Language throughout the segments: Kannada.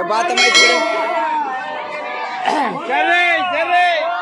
ಬಾತ ಮೈತ್ರಿ ಸರಿ ಸರಿ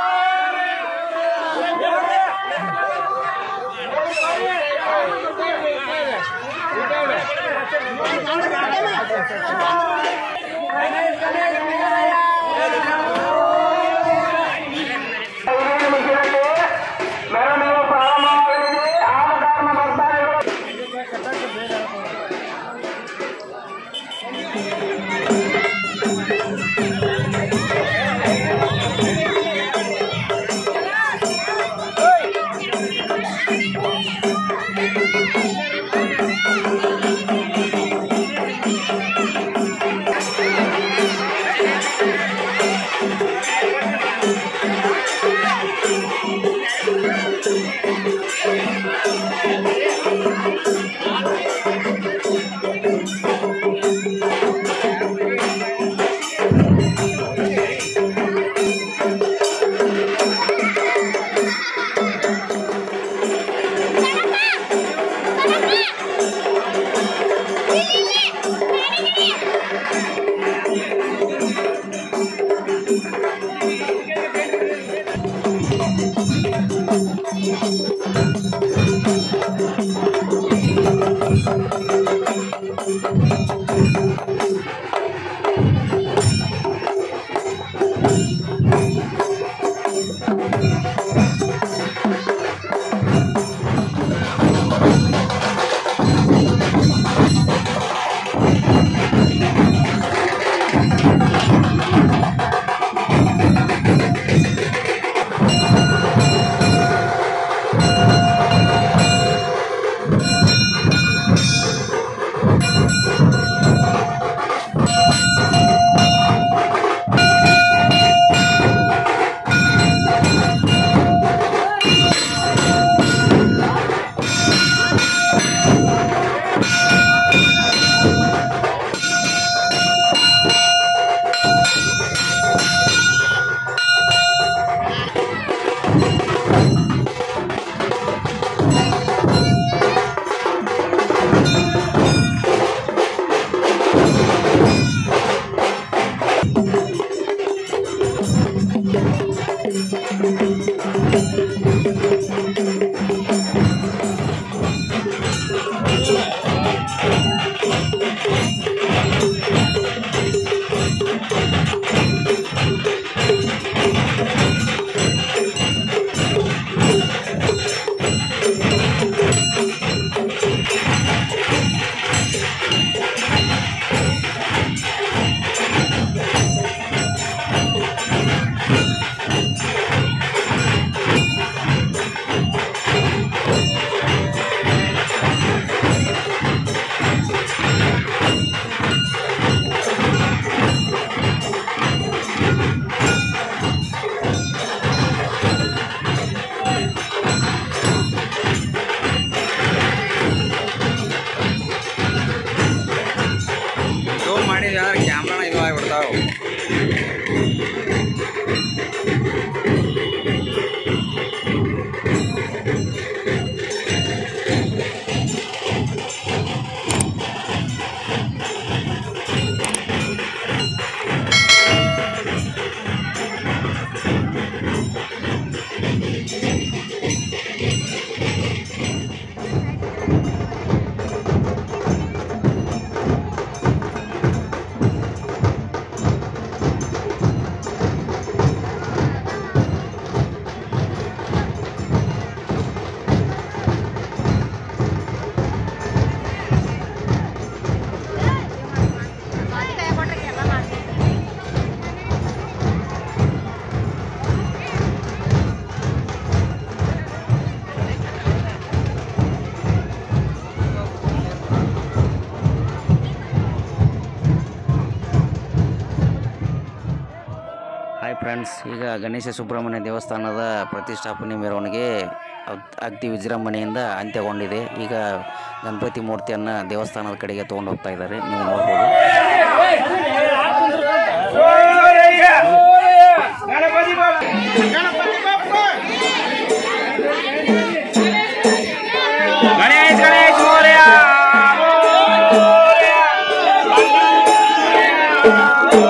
ಜೂಮ್ ಮಾಡಿದ್ರೆ ಕ್ಯಾಮ್ರಾನ ಇದು ಆಗಿಬಿಡ್ತಾವ ಹಾಯ್ ಫ್ರೆಂಡ್ಸ್ ಈಗ ಗಣೇಶ ಸುಬ್ರಹ್ಮಣ್ಯ ದೇವಸ್ಥಾನದ ಪ್ರತಿಷ್ಠಾಪನೆ ಮೆರವಣಿಗೆ ಅಗ್- ಅಗ್ದಿ ವಿಜೃಂಭಣೆಯಿಂದ ಅಂತ್ಯಗೊಂಡಿದೆ ಈಗ ಗಣಪತಿ ಮೂರ್ತಿಯನ್ನು ದೇವಸ್ಥಾನದ ಕಡೆಗೆ ತೊಗೊಂಡು ಹೋಗ್ತಾ ಇದ್ದಾರೆ ನೀವು ನೋಡ್ಬೋದು ಗಣಪತಿ ಬಾಪ್ಪ ಗಣಪತಿ ಬಾಪ್ಪ ಗಣೇಶ್ ಗಣೇಶ್ ಮೋರ್ಯ ಮೋರ್ಯ.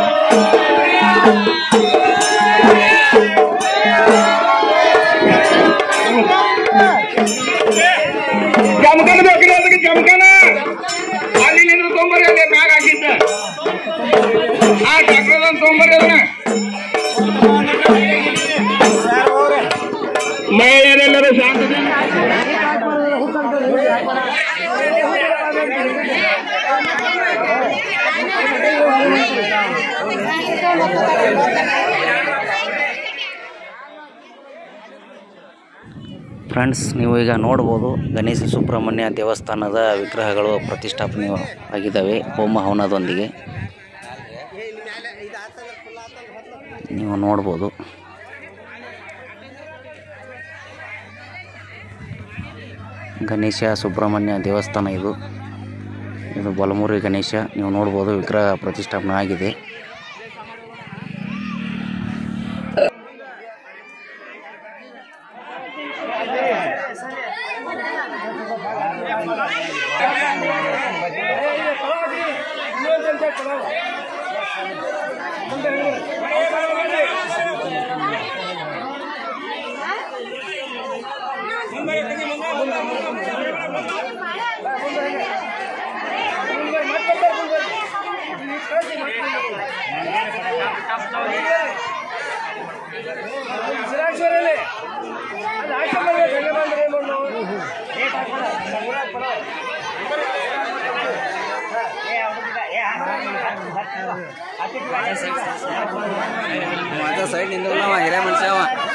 ಮಹಿಳೆಯರೆಲ್ಲರೂ ಶಾಂತದಿಂದ ಫ್ರೆಂಡ್ಸ್ ನೀವು ಈಗ ನೋಡ್ಬೋದು ಗಣೇಶ ಸುಬ್ರಹ್ಮಣ್ಯ ದೇವಸ್ಥಾನದ ವಿಗ್ರಹಗಳು ಪ್ರತಿಷ್ಠಾಪನೆ ಆಗಿದ್ದಾವೆ ಹೋಮ ಹವನದೊಂದಿಗೆ ನೀವು ನೋಡ್ಬೋದು ಗಣೇಶ ಸುಬ್ರಹ್ಮಣ್ಯ ದೇವಸ್ಥಾನ ಇದು ಇದು ಬಲಮುರಿ ಗಣೇಶ ನೀವು ನೋಡ್ಬೋದು ವಿಗ್ರಹ ಪ್ರತಿಷ್ಠಾಪನೆ ಆಗಿದೆ ಸೈಡ್ ನಿಂದ ಹಿರೇ ಮನುಷ್ಯ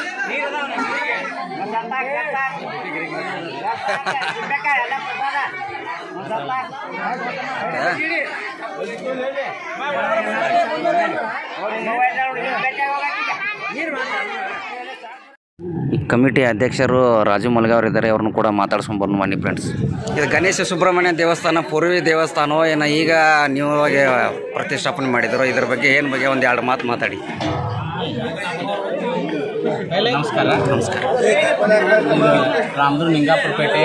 ಈ ಕಮಿಟಿ ಅಧ್ಯಕ್ಷರು ರಾಜು ಮಲ್ಗಾವ್ರು ಇದ್ದಾರೆ ಅವ್ರನ್ನು ಕೂಡ ಮಾತಾಡ್ಸ್ಕೊಂಡು ಬಂದು ಬನ್ನಿ ಫ್ರೆಂಡ್ಸ್ ಇದು ಗಣೇಶ ಸುಬ್ರಹ್ಮಣ್ಯ ದೇವಸ್ಥಾನ ಪೂರ್ವಿ ದೇವಸ್ಥಾನ ಏನೋ ಈಗ ನೀವು ಪ್ರತಿಷ್ಠಾಪನೆ ಮಾಡಿದ್ರು ಇದ್ರ ಬಗ್ಗೆ ಏನು ಬಗ್ಗೆ ಒಂದು ಎರಡು ಮಾತು ಮಾತಾಡಿ ನಮಸ್ಕಾರ ನಮಸ್ಕಾರ ರಾಮದುರ್ ನಿಂಗಾಪುರ ಪೇಟೆ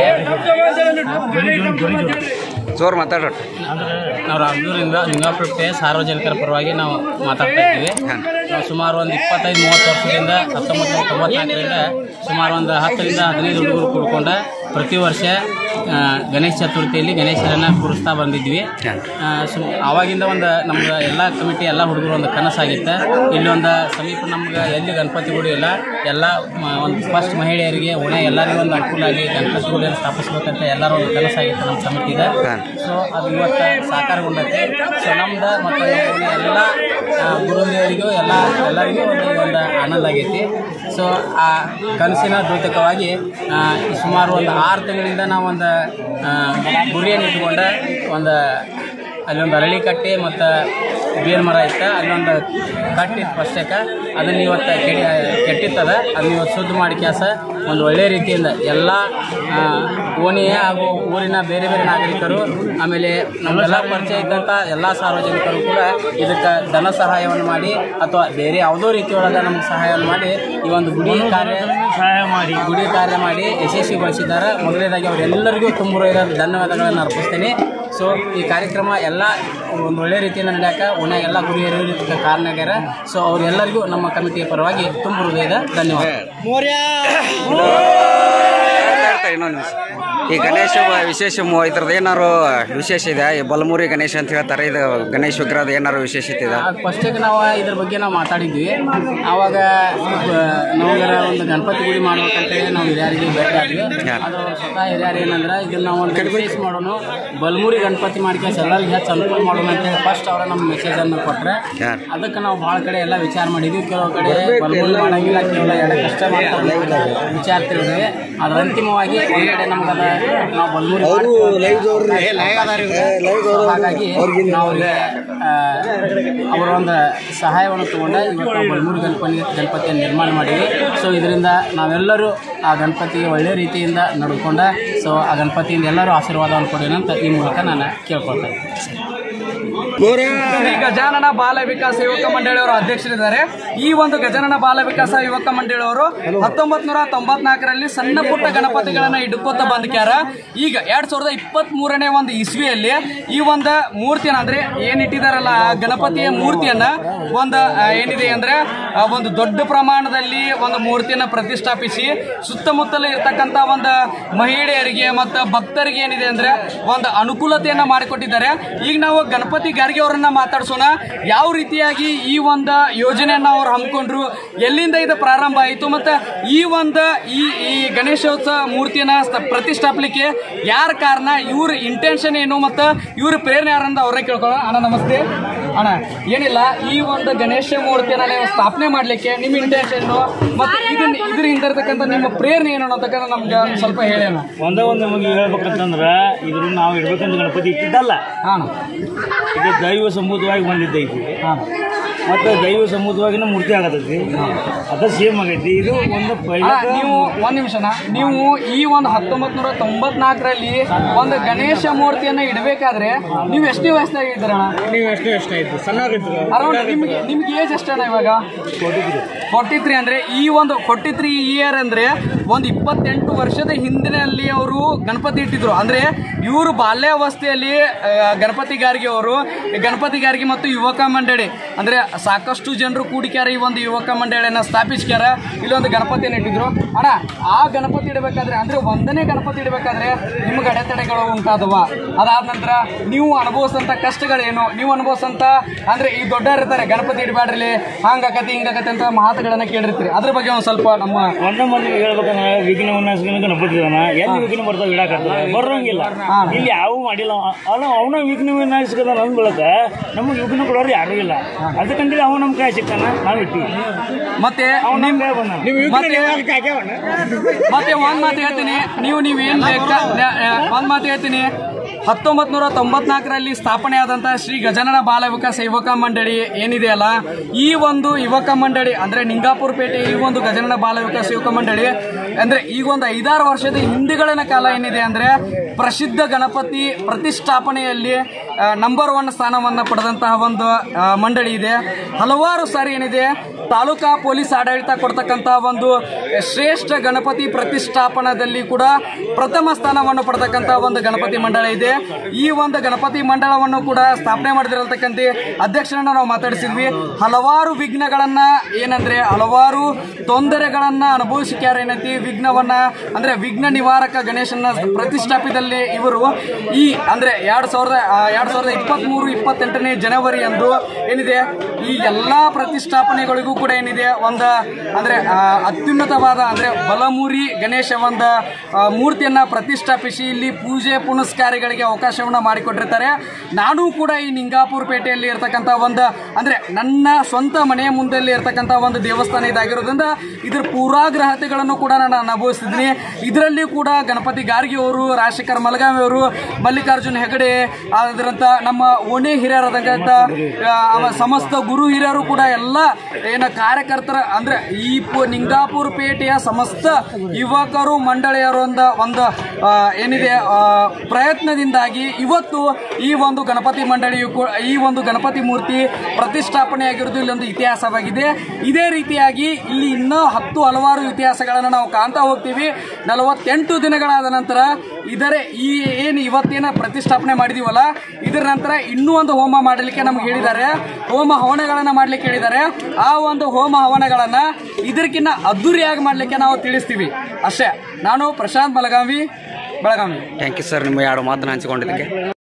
ಜೋರು ಮಾತಾಡೋಣ ನಾವು ರಾಮದುರಿಂದ ನಿಂಗಾಪುರ ಪೇಟೆ ಸಾರ್ವಜನಿಕರ ಪರವಾಗಿ ನಾವು ಮಾತಾಡ್ತಾ ಇದ್ದೀವಿ ನಾವು ಸುಮಾರು ಒಂದು ಇಪ್ಪತ್ತೈದು ಮೂವತ್ತು ವರ್ಷದಿಂದ ಹತ್ತೊಂಬತ್ತು ನೂರ ತೊಂಬತ್ನಾಲ್ಕರಿಂದ ಸುಮಾರು ಒಂದು ಹತ್ತರಿಂದ ಹದಿನೈದು ಹುಡುಗರು ಕೂಡ್ಕೊಂಡ ಪ್ರತಿ ವರ್ಷ ಆ, ಗಣೇಶ ಚತುರ್ಥಿಯಲ್ಲಿ ಗಣೇಶರನ್ನ ಕೂರಿಸ್ತಾ ಬಂದಿದ್ವಿ ಆ, ಸು- ಆವಾಗಿಂದ ಒಂದು ನಮ್ಗೆ ಎಲ್ಲ ಕಮಿಟಿ ಎಲ್ಲ ಹುಡುಗರು ಒಂದು ಕನಸಾಗಿತ್ತು ಇಲ್ಲಿ ಒಂದು ಸಮೀಪ ನಮ್ಗೆ ಎಲ್ಲಿ ಗಣಪತಿ ಗುಡಿ ಇಲ್ಲ ಎಲ್ಲ ಮ- ಒಂದು ಫಸ್ಟ್ ಮಹಿಳೆಯರಿಗೆ ಉಣೆ ಎಲ್ಲರಿಗೂ ಒಂದು ಅನುಕೂಲ ಆಗಿ ಗಣಪತಿ ಗುಡಿಯನ್ನು ಸ್ಥಾಪಿಸ್ಬೇಕಂತ ಎಲ್ಲರೂ ಒಂದು ಕನಸಾಗಿತ್ತು ನಮ್ಮ ಕಮಿಟಿದ ಸೊ ಅದು ಇವತ್ತು ಸಾಕಾರಗೊಂಡೈತೆ ಸೊ ನಮ್ದು ಮತ್ತು ನಮ್ಮ ಎಲ್ಲ ಆ, ಗುರುದೇವರಿಗೂ ಎಲ್ಲ ಎಲ್ಲರಿಗೂ ಒಂದು ಒಂದು ಆನಂದ ಆಗೈತಿ ಸೊ ಆ ಕನಸಿನ ದ್ಯೋತಕವಾಗಿ ಆ, ಸುಮಾರು ಒಂದು ಆರು ತಿಂಗಳಿಂದ ನಾವು ಒಂದು ಆ, ಗುರಿಯನ್ನು ಇಟ್ಕೊಂಡ ಒಂದು ಅಲ್ಲೊಂದು ಅರಳಿ ಕಟ್ಟಿ ಮತ್ತು ಬೇರ್ ಮರ ಇತ್ತು ಅಲ್ಲೊಂದು ಕಟ್ಟಿತ್ತು ಫಸ್ಟಕ್ಕ ಅದನ್ನು ಇವತ್ತು ಕೆಡಿ ಕೆಟ್ಟಿತ್ತದ ಅದನ್ನ ಇವತ್ತು ಶುದ್ಧ ಮಾಡಿ ಕೆಲಸ ಒಂದು ಒಳ್ಳೆಯ ರೀತಿಯಿಂದ ಎಲ್ಲ ಆ, ಓಣಿಯ ಹಾಗೂ ಊರಿನ ಬೇರೆ ಬೇರೆ ನಾಗರಿಕರು ಆಮೇಲೆ ನಮ್ಮೆಲ್ಲ ಪರಿಚಯ ಇದ್ದಂಥ ಎಲ್ಲ ಸಾರ್ವಜನಿಕರು ಕೂಡ ಇದಕ್ಕೆ ಧನ ಸಹಾಯವನ್ನು ಮಾಡಿ ಅಥವಾ ಬೇರೆ ಯಾವುದೋ ರೀತಿಯೊಳಗೆ ನಮ್ಗೆ ಸಹಾಯವನ್ನು ಮಾಡಿ ಈ ಒಂದು ಗುಡಿ ಕಾರ್ಯ ಸಹಾಯ ಮಾಡಿ ಗುಡಿ ಕಾರ್ಯ ಮಾಡಿ ಯಶಸ್ವಿಗೊಳಿಸಿದ್ದಾರೆ ಮೊದಲನೇದಾಗಿ ಅವರೆಲ್ಲರಿಗೂ ತುಂಬ ಧನ್ಯವಾದಗಳನ್ನು ಅರ್ಪಿಸ್ತೇನೆ ಸೊ ಈ ಕಾರ್ಯಕ್ರಮ ಎಲ್ಲ ಒಂದು ಒಳ್ಳೆ ರೀತಿಯಿಂದ ನಡೆಯಕ ಉಣ್ಣ ಎಲ್ಲ ಗುರಿಯರು ಇದಕ್ಕೆ ಕಾರಣಗ್ಯಾರ ಸೊ ಅವರೆಲ್ಲರಿಗೂ ನಮ್ಮ ಕಮಿಟಿಯ ಪರವಾಗಿ ತುಂಬ ಹೃದಯದ ಧನ್ಯವಾದ ಇನ್ನೊಂದು ನಿಮಿಷ ಈ ಗಣೇಶ ವಿಶೇಷ ಮು- ಇದ್ರದ್ದು ಏನಾರು ವಿಶೇಷ ಇದೆ ಈ ಬಲಮುರಿ ಗಣೇಶ ಅಂತ ಹೇಳ್ತಾರೆ ಇದು ಗಣೇಶ ವಿಗ್ರಹದ ಏನಾರು ವಿಶೇಷತೆ ಇದೆ ಫಸ್ಟಿಗೆ ನಾವು ಇದ್ರ ಬಗ್ಗೆ ನಾವು ಮಾತಾಡಿದ್ವಿ ಆವಾಗ ನಮಗೆಲ್ಲ ಒಂದು ಗಣಪತಿ ಗುಡಿ ಮಾಡ್ಬೇಕಂತೇಳಿ ನಾವು ಹಿರಿಯರಿಗೆ ಭೇಟಿ ಆದ್ವಿ ಅದು ಸ್ವತಃ ಹಿರಿಯರು ಏನಂದ್ರೆ ಇದನ್ನ ನಾವು ಒಂದು ವಿಶೇಷ ಮಾಡೋಣ ಬಲ್ಮೂರಿ ಗಣಪತಿ ಮಾಡ್ಕೊಂಡು ಎಲ್ಲರಿಗೆ ಹೆಚ್ಚು ಅನುಕೂಲ ಮಾಡೋಣ ಅಂತೇಳಿ ಫಸ್ಟ್ ಅವರ ನಮ್ಮ ಮೆಸೇಜ್ ಅನ್ನು ಕೊಟ್ರೆ ಯಾರು ಅದಕ್ಕೆ ನಾವು ಭಾಳ ಕಡೆ ಎಲ್ಲ ವಿಚಾರ ಮಾಡಿದ್ವಿ ಕೆಲವು ಕಡೆ ಬಲ್ಮೂರಿ ಮಾಡಂಗಿಲ್ಲ ಕೇವಲ ಎರಡು ಕಷ್ಟ ಮಾಡ್ತಾರೆ ಅಂತ ವಿಚಾರ ತಿಳಿದ್ವಿ ಅದ್ರ ಅಂತಿಮವಾಗಿ ಒಂದು ಕಡೆ ನಮ್ಗದ ನಾವು ಬಲ್ಮೂರಿ ಹಾಗಾಗಿ ನಾವು ಅವ್ರಿಗೆ, ಆ, ಅವರ ಒಂದು ಸಹಾಯವನ್ನು ತಗೊಂಡು ಇವತ್ತು ನಾವು ಬಲ್ಮೂರು ಗಣಪತಿ ಗಣಪತಿಯನ್ನು ನಿರ್ಮಾಣ ಮಾಡಿದ್ವಿ ಸೊ ಇದರಿಂದ ನಾವೆಲ್ಲರೂ ಆ ಗಣಪತಿಗೆ ಒಳ್ಳೆಯ ರೀತಿಯಿಂದ ನಡ್ಕೊಂಡ ಸೊ ಆ ಗಣಪತಿಯಿಂದ ಎಲ್ಲರೂ ಆಶೀರ್ವಾದವನ್ನು ಕೊಡೋಣ ಅಂತ ಈ ಮೂಲಕ ನಾನು ಕೇಳ್ಕೊಳ್ತೇನೆ ಶ್ರೀ ಗಜಾನನ ಬಾಲ ವಿಕಾಸ ಯುವಕ ಮಂಡಳಿಯವರ ಅಧ್ಯಕ್ಷರಿದ್ದಾರೆ ಈ ಒಂದು ಗಜಾನನ ಬಾಲ ವಿಕಾಸ ಯುವಕ ಮಂಡಳಿಯವರು ಹತ್ತೊಂಬತ್ ನೂರ ತೊಂಬತ್ನಾಲ್ಕರಲ್ಲಿ ಸಣ್ಣ ಪುಟ್ಟ ಗಣಪತಿಗಳನ್ನ ಹಿಡ್ಕೋತ ಬಂದ್ಕ್ಯಾರ ಪ್ರಕಾರ ಈಗ ಎರಡ್ ಸಾವಿರದ ಇಪ್ಪತ್ತ್ ಮೂರನೇ ಒಂದು ಇಸ್ವಿಯಲ್ಲಿ ಈ ಒಂದು ಮೂರ್ತಿಯನ್ನ ಅಂದ್ರೆ ಏನ್ ಇಟ್ಟಿದಾರಲ್ಲ ಆ ಗಣಪತಿಯ ಮೂರ್ತಿಯನ್ನ ಒಂದು ಆ, ಏನಿದೆ ಅಂದ್ರೆ ಆ, ಒಂದು ದೊಡ್ಡ ಪ್ರಮಾಣದಲ್ಲಿ ಒಂದು ಮೂರ್ತಿಯನ್ನ ಪ್ರತಿಷ್ಠಾಪಿಸಿ ಸುತ್ತಮುತ್ತಲು ಇರ್ತಕ್ಕಂತ ಒಂದು ಮಹಿಳೆಯರಿಗೆ ಮತ್ತು ಭಕ್ತರಿಗೆ ಏನಿದೆ ಅಂದ್ರೆ ಒಂದು ಅನುಕೂಲತೆಯನ್ನ ಮಾಡಿಕೊಟ್ಟಿದ್ದಾರೆ ಈಗ ನಾವು ಗಣಪತಿ ಗಾರ್ಗೆ ಅವರನ್ನ ಮಾತಾಡ್ಸೋಣ ಯಾವ ರೀತಿಯಾಗಿ ಈ ಒಂದು ಯೋಜನೆಯನ್ನ ಅವ್ರು ಹಮ್ಮಿಕೊಂಡ್ರು ಎಲ್ಲಿಂದ ಇದು ಪ್ರಾರಂಭ ಆಯಿತು ಮತ್ತು ಈ ಒಂದು ಈ ಈ ಗಣೇಶೋತ್ಸವ ಮೂರ್ತಿಯನ್ನ ಸ್ಥ- ಪ್ರತಿಷ್ಠಾಪಲಿಕ್ಕೆ ಯಾರ ಕಾರಣ ಇವ್ರ ಇಂಟೆನ್ಷನ್ ಏನು ಮತ್ತು ಇವ್ರ ಪ್ರೇರಣೆ ಯಾರಂತ ಅವ್ರೇ ಕೇಳ್ಕೊಳ್ಳೋಣ ಅಣ್ಣ ನಮಸ್ತೆ ಅಣ್ಣ ಏನಿಲ್ಲ ಈ ಒಂದು ಗಣೇಶ ಮೂರ್ತಿಯನ್ನ ನೀವು ಸ್ಥಾಪನೆ ಮಾಡ್ಲಿಕ್ಕೆ ನಿಮ್ಮ ಇಂಟೆನ್ಷನ್ ಮತ್ತೆ ಇದನ್ನ ಇದ್ರ ಹಿಂದಿರ್ತಕ್ಕಂಥ ನಿಮ್ಮ ಪ್ರೇರಣೆ ಏನು ಅನ್ನೋದಕ್ಕಂತ ನಮ್ಗೆ ಸ್ವಲ್ಪ ಹೇಳೋಣ ಒಂದೇ ಒಂದು ನಮಗೆ ಹೇಳ್ಬೇಕಂತಂದ್ರೆ ಇದ್ರ ನಾವು ಇಡ್ಬೇಕಂತ ಗಣಪತಿ ಇಟ್ಟಿದ್ದಲ್ಲ ಹಾಂ ಇದು ದೈವ ಸಂಭೂತವಾಗಿ ಬಂದಿದ್ದೈತಿ ಮತ್ತು ದೈವ ಸಂಭೂತವಾಗಿನ ಮೂರ್ತಿ ಆಗತೈತಿ ಅದ ಸೇಮ್ ಆಗೈತಿ ಇದು ಒಂದು ಅಣ್ಣ, ಪೈಲಟ್ ನೀವು ಒಂದ್ ನಿಮಿಷನ ನೀವು ಈ ಒಂದು ಹತ್ತೊಂಬತ್ ನೂರ ತೊಂಬತ್ನಾಲ್ಕರಲ್ಲಿ ಒಂದು ಗಣೇಶ ಮೂರ್ತಿಯನ್ನ ಇಡಬೇಕಾದ್ರೆ ನೀವು ಎಷ್ಟೇ ವಯಸ್ಸಿನಾಗ ಇದ್ದೀರಣ್ಣ ನೀವು ಎಷ್ಟು ಎಷ್ಟು ಆಯ್ತು ಸಣ್ಣಾಗಿತ್ತು ಅರೌಂಡ್ ನಿಮ್ಗೆ ನಿಮ್ಗೆ ಏಜ್ ಎಷ್ಟಣ್ಣ ಇವಾಗ ಫೋರ್ಟಿ ತ್ರೀ ಅಂದ್ರೆ ಈ ಒಂದು ಫೋರ್ಟಿ ತ್ರೀ ಇಯರ್ ಅಂದ್ರೆ ಒಂದು ಇಪ್ಪತ್ತೆಂಟು ವರ್ಷದ ಹಿಂದಿನಲ್ಲಿ ಅವರು ಗಣಪತಿ ಇಟ್ಟಿದ್ರು ಅಂದ್ರೆ ಇವರು ಬಾಲ್ಯಾವಸ್ಥೆಯಲ್ಲಿ ಆ, ಗಣಪತಿ ಗಾರ್ಗೆ ಅವರು ಗಣಪತಿ ಗಾರ್ಗೆ ಮತ್ತು ಯುವಕ ಮಂಡಳಿ ಅಂದ್ರೆ ಸಾಕಷ್ಟು ಜನರು ಕೂಡಿಕ್ಯಾರ ಈ ಒಂದು ಯುವಕ ಮಂಡಳಿಯನ್ನ ಸ್ಥಾಪಿಸ್ಕ್ಯಾರ ಇಲ್ಲೊಂದು ಗಣಪತಿಯನ್ನು ಇಟ್ಟಿದ್ರು ಅಣ್ಣ ಆ ಗಣಪತಿ ಇಡಬೇಕಾದ್ರೆ ಅಂದ್ರೆ ಒಂದನೇ ಗಣಪತಿ ಇಡಬೇಕಾದ್ರೆ ನಿಮ್ಗೆ ಅಡೆತಡೆಗಳು ಉಂಟಾದವ ಅದಾದ ನಂತರ ನೀವು ಅನುಭವಿಸಂತ ಕಷ್ಟಗಳೇನು ನೀವು ಅನುಭವಿಸಂತ ಅಂದ್ರೆ ಈ ದೊಡ್ಡವ್ರು ಇರ್ತಾರೆ ಗಣಪತಿ ಇಡಬೇಡ್ರಿ ಹಂಗಾಕತಿ ಹಿಂಗಾಕತಿ ಅಂತ ಮಾತುಗಳನ್ನ ಕೇಳಿರ್ತೀರಿ ಅದ್ರ ಬಗ್ಗೆ ಒಂದು ಸ್ವಲ್ಪ ನಮ್ಮ ಒಂದೇ ಮಂದಿಗೆ ಹೇಳ್ಬೇಕಂದ್ರೆ ವಿಘ್ನ ವಿನಾಶಕನ ಗಣಪತಿ ಇದಾನ ಎಲ್ಲಿ ವಿಘ್ನ ಬರ್ತಾವ ಇಡಾಕತ್ತ ಬರೋಂಗಿಲ್ಲ ಇಲ್ಲಿ ಯಾವ ಮಾಡಿಲ್ಲ ಅಲ್ಲ ಅವನ ವಿಘ್ನ ವಿನಾಶಕದ ಅಂದ್ ಬಳಕ ನಮಗೆ ವಿಘ್ನ ಕೊಡೋರು ಯಾರು ಇಲ್ಲ ಅದಕ್ಕಂತೇಳಿ ಅವ ನಮ್ಮ ಕೈ ಸಿಗ್ತಾನ ನಾವು ಇಟ್ಟಿವಿ ಮತ್ತೆ ಅವ್ನು ನಿಮ್ ನಮ್ಮ ಕೈ ಬಂದಾನ ಮತ್ತೆ ಮತ್ತೆ ಒಂದ್ ಮಾತು ಹೇಳ್ತೀನಿ ನೀವು ನೀವೇನ್ ಬೇಕಾ ಒಂದ್ ಮಾತು ಹೇಳ್ತೀನಿ ಹತ್ತೊಂಬತ್ ನೂರ ತೊಂಬತ್ನಾಲ್ಕರಲ್ಲಿ ಸ್ಥಾಪನೆ ಆದಂತಹ ಶ್ರೀ ಗಜನನ ಬಾಲ ವಿಕಾಸ ಯುವಕ ಮಂಡಳಿ ಏನಿದೆಯಲ್ಲ ಈ ಒಂದು ಯುವಕ ಮಂಡಳಿ ಅಂದ್ರೆ ನಿಂಗಾಪುರ ಪೇಟೆ ಈ ಒಂದು ಗಜನನ ಬಾಲ ವಿಕಾಸ ಯುವಕ ಮಂಡಳಿ ಅಂದ್ರೆ ಈಗ ಒಂದು ಐದಾರು ವರ್ಷದ ಹಿಂದಿಗಳಿನ ಕಾಲ ಏನಿದೆ ಅಂದ್ರೆ ಪ್ರಸಿದ್ಧ ಗಣಪತಿ ಪ್ರತಿಷ್ಠಾಪನೆಯಲ್ಲಿ ನಂಬರ್ ಒನ್ ಸ್ಥಾನವನ್ನ ಪಡೆದಂತಹ ಒಂದು ಆ, ಮಂಡಳಿ ಇದೆ ಹಲವಾರು ಸಾರಿ ಏನಿದೆ ತಾಲೂಕಾ ಪೊಲೀಸ್ ಆಡಳಿತ ಕೊಡ್ತಕ್ಕಂಥ ಒಂದು ಶ್ರೇಷ್ಠ ಗಣಪತಿ ಪ್ರತಿಷ್ಠಾಪನದಲ್ಲಿ ಕೂಡ ಪ್ರಥಮ ಸ್ಥಾನವನ್ನು ಪಡೆತಕ್ಕಂಥ ಒಂದು ಗಣಪತಿ ಮಂಡಳ ಇದೆ ಈ ಒಂದು ಗಣಪತಿ ಮಂಡಳವನ್ನು ಕೂಡ ಸ್ಥಾಪನೆ ಮಾಡಿದಿರತಕ್ಕಂಥ ಅಧ್ಯಕ್ಷರನ್ನ ನಾವು ಮಾತಾಡಿಸಿದ್ವಿ ಹಲವಾರು ವಿಘ್ನಗಳನ್ನ ಏನಂದ್ರೆ ಹಲವಾರು ತೊಂದರೆಗಳನ್ನ ಅನುಭವಿಸಿಕ್ಯಾರ ಏನೈತಿ ವಿಘ್ನವನ್ನ ಅಂದ್ರೆ ವಿಘ್ನ ನಿವಾರಕ ಗಣೇಶನ ಪ್ರತಿಷ್ಠಾಪಿದಲ್ಲಿ ಇವರು ಈ ಅಂದ್ರೆ ಎರಡ್ ಸಾವಿರದ ಆ, ಎರಡ್ ಸಾವಿರದ ಇಪ್ಪತ್ತ್ ಮೂರು ಇಪ್ಪತ್ತೆಂಟನೇ ಜನವರಿ ಅಂದು ಏನಿದೆ ಈ ಎಲ್ಲಾ ಪ್ರತಿಷ್ಠಾಪನೆಗಳಿಗೂ ಕೂಡ ಏನಿದೆ ಒಂದು ಅಂದ್ರೆ ಆ, ಅತ್ಯುನ್ನತವಾದ ಅಂದ್ರೆ ಬಲಮುರಿ ಗಣೇಶ ಒಂದು ಆ, ಮೂರ್ತಿಯನ್ನ ಪ್ರತಿಷ್ಠಾಪಿಸಿ ಇಲ್ಲಿ ಪೂಜೆ ಪುನಸ್ಕಾರಗಳಿಗೆ ಅವಕಾಶವನ್ನ ಮಾಡಿಕೊಟ್ಟಿರ್ತಾರೆ ನಾನು ಕೂಡ ಈ ನಿಂಗಾಪುರ ಪೇಟೆಯಲ್ಲಿ ಇರ್ತಕ್ಕಂಥ ಒಂದು ಅಂದ್ರೆ ನನ್ನ ಸ್ವಂತ ಮನೆಯ ಮುಂದಲ್ಲಿ ಇರ್ತಕ್ಕಂಥ ಒಂದು ದೇವಸ್ಥಾನ ಇದಾಗಿರೋದ್ರಿಂದ ಇದ್ರ ಪೂರಾಗ್ರಹತೆಗಳನ್ನು ಕೂಡ ನಾನು ಅನುಭವಿಸಿದ್ದೀನಿ ಇದರಲ್ಲಿ ಕೂಡ ಗಣಪತಿ ಗಾರ್ಗಿ ಅವರು ರಾಜಶೇಖರ್ ಮಲಗಾವಿ ಅವರು ಮಲ್ಲಿಕಾರ್ಜುನ್ ಹೆಗಡೆ ಅದರಂತ ನಮ್ಮ ಓಣಿ ಹಿರಿಯರಾದಂಥ ಆ, ಅವ ಸಮಸ್ತ ಗುರು ಹಿರಿಯರು ಕೂಡ ಎಲ್ಲ ಏನ ಕಾರ್ಯಕರ್ತರ ಅಂದ್ರೆ ಈ ಪು- ನಿಂಗಾಪುರ ಪೇಟೆಯ ಸಮಸ್ತ ಯುವಕರು ಮಂಡಳಿಯರು ಒಂದ ಒಂದು ಆ, ಏನಿದೆ ಆ, ಪ್ರಯತ್ನದಿಂದಾಗಿ ಇವತ್ತು ಈ ಒಂದು ಗಣಪತಿ ಮಂಡಳಿಯು ಕೂ- ಈ ಒಂದು ಗಣಪತಿ ಮೂರ್ತಿ ಪ್ರತಿಷ್ಠಾಪನೆಯಾಗಿರೋದು ಇಲ್ಲೊಂದು ಇತಿಹಾಸವಾಗಿದೆ ಇದೇ ರೀತಿಯಾಗಿ ಇಲ್ಲಿ ಇನ್ನೂ ಹತ್ತು ಹಲವಾರು ಇತಿಹಾಸಗಳನ್ನು ನಾವು ಕಾಣ್ತಾ ಹೋಗ್ತೀವಿ ನಲವತ್ತೆಂಟು ದಿನಗಳಾದ ನಂತರ ಇದರ ಈ ಏನು ಇವತ್ತೇನ ಪ್ರತಿಷ್ಠಾಪನೆ ಮಾಡಿದೀವಲ್ಲ ಇದರ ನಂತರ ಇನ್ನೂ ಒಂದು ಹೋಮ ಮಾಡಲಿಕ್ಕೆ ನಮ್ಗೆ ಹೇಳಿದ್ದಾರೆ ಹೋಮ ಹವನಗಳನ್ನ ಮಾಡ್ಲಿಕ್ಕೆ ಹೇಳಿದ್ದಾರೆ ಆ ಒಂದು ಹೋಮ ಹವನಗಳನ್ನ ಇದಕ್ಕಿಂತ ಅದ್ದೂರಿಯಾಗಿ ಮಾಡ್ಲಿಕ್ಕೆ ನಾವು ತಿಳಿಸ್ತೀವಿ ಅಷ್ಟೇ ನಾನು Prashanth Belagavi Belagavi thank you sir ನಿಮ್ಮ ಎರಡು ಮಾತನ್ನ ಹಂಚಿಕೊಂಡಿದ್ದಕ್ಕೆ